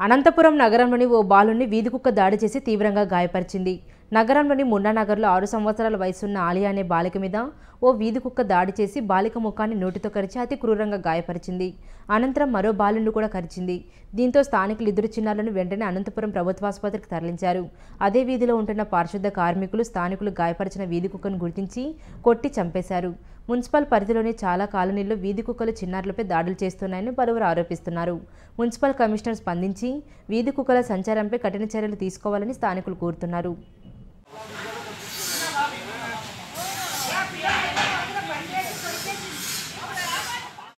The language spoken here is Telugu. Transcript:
అనంతపురం నగరంలోని ఓ బాలుని వీధి కుక్క దాడి చేసి తీవ్రంగా గాయపరిచింది నగరంలోని మున్నానగర్లో ఆరు సంవత్సరాల వయసున్న ఆలియా అనే బాలిక మీద ఓ వీధి కుక్క దాడి చేసి బాలిక ముఖాన్ని నోటితో కరిచి అతి క్రూరంగా గాయపరిచింది అనంతరం మరో బాలుని కూడా కరిచింది దీంతో స్థానికులు ఇద్దరు చిన్నారులను వెంటనే అనంతపురం ప్రభుత్వాసుపత్రికి తరలించారు అదే వీధిలో ఉంటున్న పారిశుద్ధ కార్మికులు స్థానికులు గాయపరిచిన వీధి కుక్కను గుర్తించి కొట్టి చంపేశారు మున్సిపల్ పరిధిలోని చాలా కాలనీల్లో వీధి కుక్కలు చిన్నారులపై దాడులు చేస్తున్నాయని పలువురు ఆరోపిస్తున్నారు మున్సిపల్ కమిషనర్ స్పందించి వీధి కుక్కల సంచారంపై కఠిన చర్యలు తీసుకోవాలని స్థానికులు కోరుతున్నారు